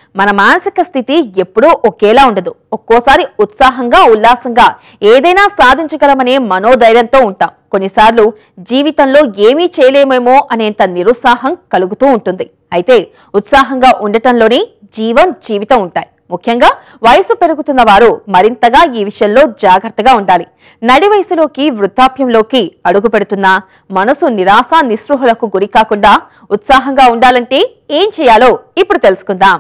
మన మానసిక స్థితి ఎప్పుడూ ఒకేలా ఉండదు ఒక్కోసారి ఉత్సాహంగా ఉల్లాసంగా ఏదైనా సాధించగలమనే మనోధైర్యంతో ఉంటాం కొన్నిసార్లు జీవితంలో ఏమీ చేయలేమేమో అనేంత నిరుత్సాహం కలుగుతూ ఉంటుంది అయితే ఉత్సాహంగా ఉండటంలోనే జీవం జీవితం ఉంటాయి ముఖ్యంగా వయసు పెరుగుతున్న వారు మరింతగా ఈ విషయంలో జాగ్రత్తగా ఉండాలి నడి వయసులోకి వృద్ధాప్యంలోకి అడుగు పెడుతున్నా మనసు నిరాశ నిస్పృహలకు గురి కాకుండా ఉత్సాహంగా ఉండాలంటే ఏం చేయాలో ఇప్పుడు తెలుసుకుందాం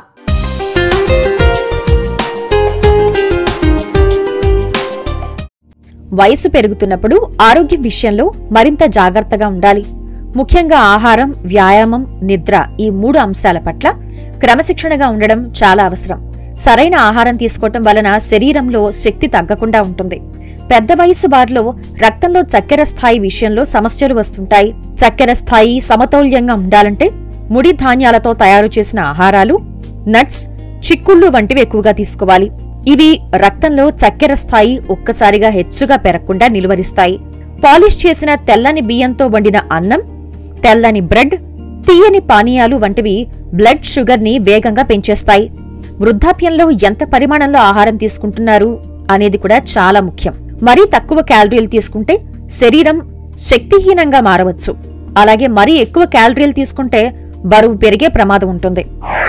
వయసు పెరుగుతున్నప్పుడు ఆరోగ్యం విషయంలో మరింత జాగ్రత్తగా ఉండాలి ముఖ్యంగా ఆహారం వ్యాయామం నిద్ర ఈ మూడు అంశాల పట్ల క్రమశిక్షణగా ఉండడం చాలా అవసరం సరైన ఆహారం తీసుకోవటం వలన శరీరంలో శక్తి తగ్గకుండా ఉంటుంది పెద్ద వయసు వారిలో రక్తంలో చక్కెర స్థాయి విషయంలో సమస్యలు వస్తుంటాయి చక్కెర స్థాయి సమతౌల్యంగా ఉండాలంటే ముడి ధాన్యాలతో తయారు చేసిన ఆహారాలు నట్స్ చిక్కుళ్ళు వంటివి ఎక్కువగా తీసుకోవాలి ఇవి రక్తంలో చక్కెర స్థాయి ఒక్కసారిగా హెచ్చుగా పెరగకుండా నిలువరిస్తాయి పాలిష్ చేసిన తెల్లని బియ్యంతో వండిన అన్నం తెల్లని బ్రెడ్ తీయని పానీయాలు వంటివి బ్లడ్ షుగర్ ని వేగంగా పెంచేస్తాయి వృద్ధాప్యంలో ఎంత పరిమాణంలో ఆహారం తీసుకుంటున్నారు అనేది కూడా చాలా ముఖ్యం మరీ తక్కువ క్యాలరీలు తీసుకుంటే శరీరం శక్తిహీనంగా మారవచ్చు అలాగే మరీ ఎక్కువ క్యాలరీలు తీసుకుంటే బరువు పెరిగే ప్రమాదం ఉంటుంది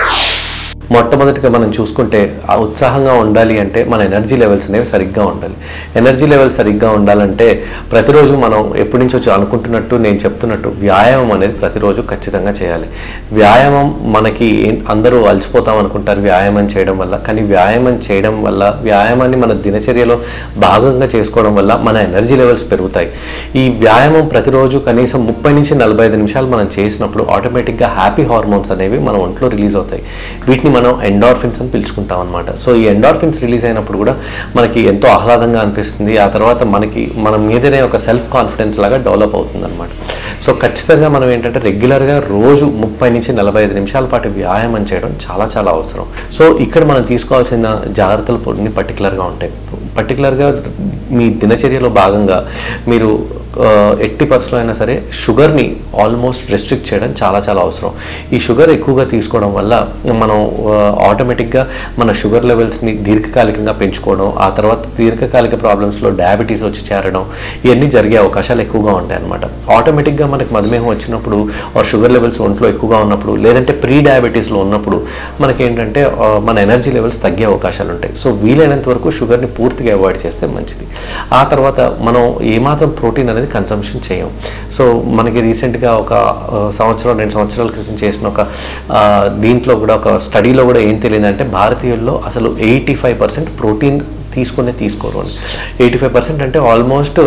మొట్టమొదటిగా మనం చూసుకుంటే ఆ ఉత్సాహంగా ఉండాలి అంటే మన ఎనర్జీ లెవెల్స్ అనేవి సరిగ్గా ఉండాలి ఎనర్జీ లెవెల్స్ సరిగ్గా ఉండాలంటే ప్రతిరోజు మనం ఎప్పటి నుంచో చూ- అనుకుంటున్నట్టు నేను చెప్తున్నట్టు వ్యాయామం అనేది ప్రతిరోజు ఖచ్చితంగా చేయాలి వ్యాయామం మనకి ఏం- అందరూ అలసిపోతాం అనుకుంటారు వ్యాయామం చేయడం వల్ల కానీ వ్యాయామం చేయడం వల్ల వ్యాయామాన్ని మన దినచర్యలో భాగంగా చేసుకోవడం వల్ల మన ఎనర్జీ లెవెల్స్ పెరుగుతాయి ఈ వ్యాయామం ప్రతిరోజు కనీసం ముప్పై నుంచి నలభై ఐదు నిమిషాలు మనం చేసినప్పుడు ఆటోమేటిక్గా హ్యాపీ హార్మోన్స్ అనేవి మన ఒంట్లో రిలీజ్ అవుతాయి వీటిని మనం ఎండార్ఫిన్స్ అని పిలుచుకుంటాం అనమాట సో ఈ ఎండార్ఫిన్స్ రిలీజ్ అయినప్పుడు కూడా మనకి ఎంతో ఆహ్లాదంగా అనిపిస్తుంది ఆ తర్వాత మనకి మన మీదనే ఒక సెల్ఫ్ కాన్ఫిడెన్స్ లాగా డెవలప్ అవుతుంది అనమాట సో ఖచ్చితంగా మనం ఏంటంటే రెగ్యులర్గా రోజు ముప్పై నుంచి నలభై ఐదు నిమిషాల పాటు వ్యాయామం చేయడం చాలా చాలా అవసరం సో ఇక్కడ మనం తీసుకోవాల్సిన జాగ్రత్తలు కొన్ని పర్టికులర్గా ఉంటాయి పర్టికులర్గా మీ దినచర్యలో భాగంగా మీరు ఆ, ఎట్టి పరిస్థితుల్లో అయినా సరే షుగర్ని ఆల్మోస్ట్ రెస్ట్రిక్ట్ చేయడం చాలా చాలా అవసరం ఈ షుగర్ ఎక్కువగా తీసుకోవడం వల్ల మనం ఆటోమేటిక్గా మన షుగర్ లెవెల్స్ని దీర్ఘకాలికంగా పెంచుకోవడం ఆ తర్వాత దీర్ఘకాలిక ప్రాబ్లమ్స్లో డయాబెటీస్ వచ్చి చేరడం ఇవన్నీ జరిగే అవకాశాలు ఎక్కువగా ఉంటాయి అనమాట ఆటోమేటిక్గా మనకి మధుమేహం వచ్చినప్పుడు ఆర్ షుగర్ లెవెల్స్ ఒంట్లో ఎక్కువగా ఉన్నప్పుడు లేదంటే ప్రీ డయాబెటీస్లో ఉన్నప్పుడు మనకి ఏంటంటే ఆ, మన ఎనర్జీ లెవెల్స్ తగ్గే అవకాశాలు ఉంటాయి సో వీలైనంత వరకు షుగర్ని పూర్తిగా అవాయిడ్ చేస్తే మంచిది ఆ తర్వాత మనం ఏమాత్రం ప్రోటీన్ అనేది కన్సంప్షన్ చేయం సో మనకి రీసెంట్గా ఒక ఆ, సంవత్సరం రెండు సంవత్సరాల క్రితం చేసిన ఒక ఆ, దీంట్లో కూడా ఒక స్టడీలో కూడా ఏం తెలియదంటే భారతీయుల్లో అసలు ఎయిటీ ఫైవ్ పర్సెంట్ ప్రోటీన్ తీసుకునే తీసుకోరు అని ఎయిటీ ఫైవ్ పర్సెంట్ అంటే ఆల్మోస్ట్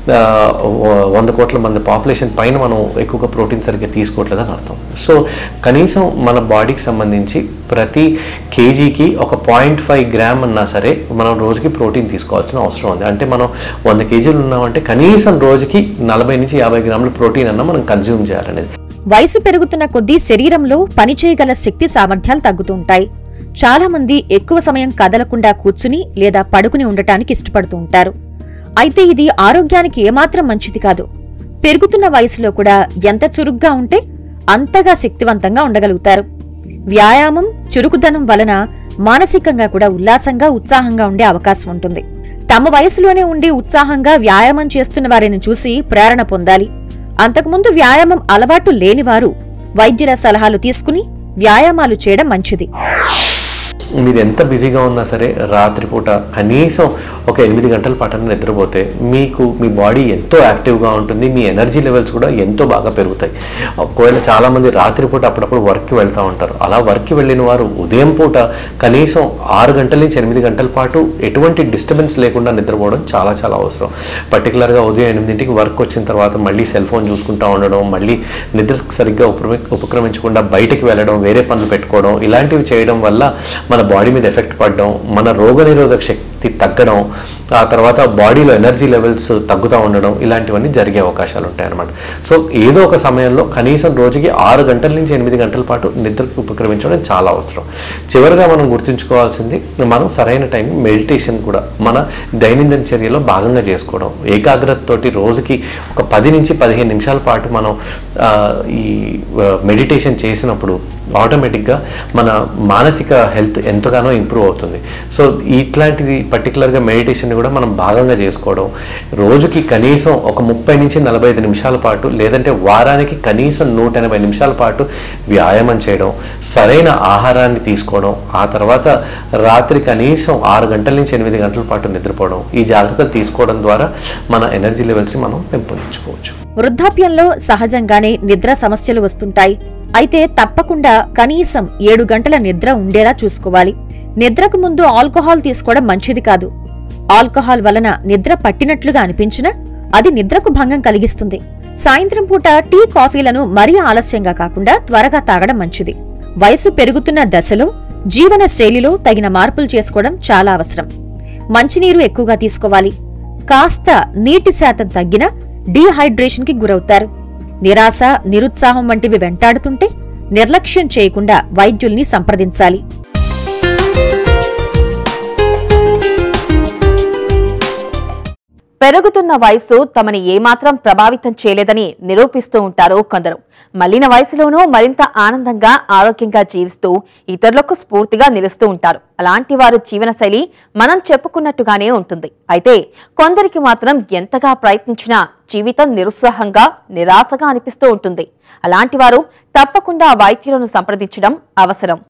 వంద కోట్ల మంది పాపులేషన్ పైన మనం ఎక్కువగా ప్రోటీన్ సరిగ్గా తీసుకోవట్లేదని అర్థం సో కనీసం మన బాడీకి సంబంధించి ప్రతి కేజీకి ఒక పాయింట్ ఫైవ్ గ్రామ్ అన్నా సరే మనం రోజుకి ప్రోటీన్ తీసుకోవాల్సిన అవసరం ఉంది అంటే మనం వంద కేజీలు ఉన్నామంటే కనీసం రోజుకి నలభై నుంచి యాభై గ్రాముల ప్రోటీన్ అన్నా మనం కన్జ్యూమ్ చేయాలనేది వయసు పెరుగుతున్న కొద్దీ శరీరంలో పనిచేయగల శక్తి సామర్థ్యాలు తగ్గుతూ ఉంటాయి చాలా మంది ఎక్కువ సమయం కదలకుండా కూర్చుని లేదా పడుకుని ఉండటానికి ఇష్టపడుతూ ఉంటారు అయితే ఇది ఆరోగ్యానికి ఏమాత్రం మంచిది కాదు పెరుగుతున్న వయసులో కూడా ఎంత చురుగ్గా ఉంటే అంతగా శక్తివంతంగా ఉండగలుగుతారు వ్యాయామం చురుకుదనం వలన మానసికంగా కూడా ఉల్లాసంగా ఉత్సాహంగా ఉండే అవకాశం ఉంటుంది తమ వయసులోనే ఉండి ఉత్సాహంగా వ్యాయామం చేస్తున్న వారిని చూసి ప్రేరణ పొందాలి అంతకుముందు వ్యాయామం అలవాటు లేనివారు వైద్యుల సలహాలు తీసుకుని వ్యాయామాలు చేయడం మంచిది మీరు ఎంత బిజీగా ఉన్నా సరే రాత్రిపూట కనీసం ఒక ఎనిమిది గంటల పాటన నిద్రపోతే మీకు మీ బాడీ ఎంతో యాక్టివ్గా ఉంటుంది మీ ఎనర్జీ లెవెల్స్ కూడా ఎంతో బాగా పెరుగుతాయి ఒకవేళ చాలామంది రాత్రిపూట అప్పుడప్పుడు వర్క్కి వెళ్తూ ఉంటారు అలా వర్క్కి వెళ్ళిన వారు ఉదయం పూట కనీసం ఆరు గంటల నుంచి ఎనిమిది గంటల పాటు ఎటువంటి డిస్టర్బెన్స్ లేకుండా నిద్రపోవడం చాలా చాలా అవసరం పర్టికులర్గా ఉదయం ఎనిమిదింటికి వర్క్ వచ్చిన తర్వాత మళ్ళీ సెల్ ఫోన్ చూసుకుంటూ ఉండడం మళ్ళీ నిద్ర సరిగ్గా ఉపక్రమి ఉపక్రమించకుండా బయటికి వెళ్ళడం వేరే పనులు పెట్టుకోవడం ఇలాంటివి చేయడం వల్ల మన బాడీ మీద ఎఫెక్ట్ పడడం మన రోగనిరోధక శక్తి తగ్గడం ఆ తర్వాత బాడీలో ఎనర్జీ లెవెల్స్ తగ్గుతూ ఉండడం ఇలాంటివన్నీ జరిగే అవకాశాలు ఉంటాయి అన్నమాట సో ఏదో ఒక సమయంలో కనీసం రోజుకి ఆరు గంటల నుంచి ఎనిమిది గంటల పాటు నిద్రకు ఉపక్రమించడం చాలా అవసరం చివరిగా మనం గుర్తుంచుకోవాల్సింది మనం సరైన టైం మెడిటేషన్ కూడా మన దైనందిన చర్యలో భాగంగా చేసుకోవడం ఏకాగ్రతతోటి రోజుకి ఒక పది నుంచి పదిహేను నిమిషాల పాటు మనం ఆ, ఈ మెడిటేషన్ చేసినప్పుడు ఆటోమేటిక్గా మన మానసిక హెల్త్ ఎంతగానో ఇంప్రూవ్ అవుతుంది సో ఇట్లాంటిది పర్టికులర్గా మెడిటేషన్ కూడా మనం భాగంగా చేసుకోవడం రోజుకి కనీసం ఒక ముప్పై నుంచి నలభై ఐదు నిమిషాల పాటు లేదంటే వారానికి కనీసం నూట ఎనభై నిమిషాల పాటు వ్యాయామం చేయడం సరైన ఆహారాన్ని తీసుకోవడం ఆ తర్వాత రాత్రి కనీసం ఆరు గంటల నుంచి ఎనిమిది గంటల పాటు నిద్రపోవడం ఈ జాగ్రత్తలు తీసుకోవడం ద్వారా మన ఎనర్జీ లెవెల్స్ని మనం పెంపొందించుకోవచ్చు వృద్ధాప్యంలో సహజంగానే నిద్ర సమస్యలు వస్తుంటాయి అయితే తప్పకుండా కనీసం ఏడు గంటల నిద్ర ఉండేలా చూసుకోవాలి నిద్రకు ముందు ఆల్కహాల్ తీసుకోవడం మంచిది కాదు ఆల్కహాల్ వలన నిద్ర పట్టినట్లుగా అనిపించినా అది నిద్రకు భంగం కలిగిస్తుంది సాయంత్రం పూట టీ కాఫీలను మరీ ఆలస్యంగా కాకుండా త్వరగా తాగడం మంచిది వయసు పెరుగుతున్న దశలో జీవన శైలిలో తగిన మార్పులు చేసుకోవడం చాలా అవసరం మంచినీరు ఎక్కువగా తీసుకోవాలి కాస్త నీటి శాతం తగ్గినా డీహైడ్రేషన్ కి గురవుతారు నిరాశ నిరుత్సాహం వంటివి వెంటాడుతుంటే నిర్లక్ష్యం చేయకుండా వైద్యుల్ని సంప్రదించాలి పెరుగుతున్న వయసు తమని ఏమాత్రం ప్రభావితం చేయలేదని నిరూపిస్తూ ఉంటారు కొందరు మళ్ళిన వయసులోనూ మరింత ఆనందంగా ఆరోగ్యంగా జీవిస్తూ ఇతరులకు స్ఫూర్తిగా నిలుస్తూ ఉంటారు అలాంటి వారు జీవనశైలి మనం చెప్పుకున్నట్టుగానే ఉంటుంది అయితే కొందరికి మాత్రం ఎంతగా ప్రయత్నించినా జీవితం నిరుత్సాహంగా నిరాశగా అనిపిస్తూ ఉంటుంది అలాంటి వారు తప్పకుండా వైద్యులను సంప్రదించడం అవసరం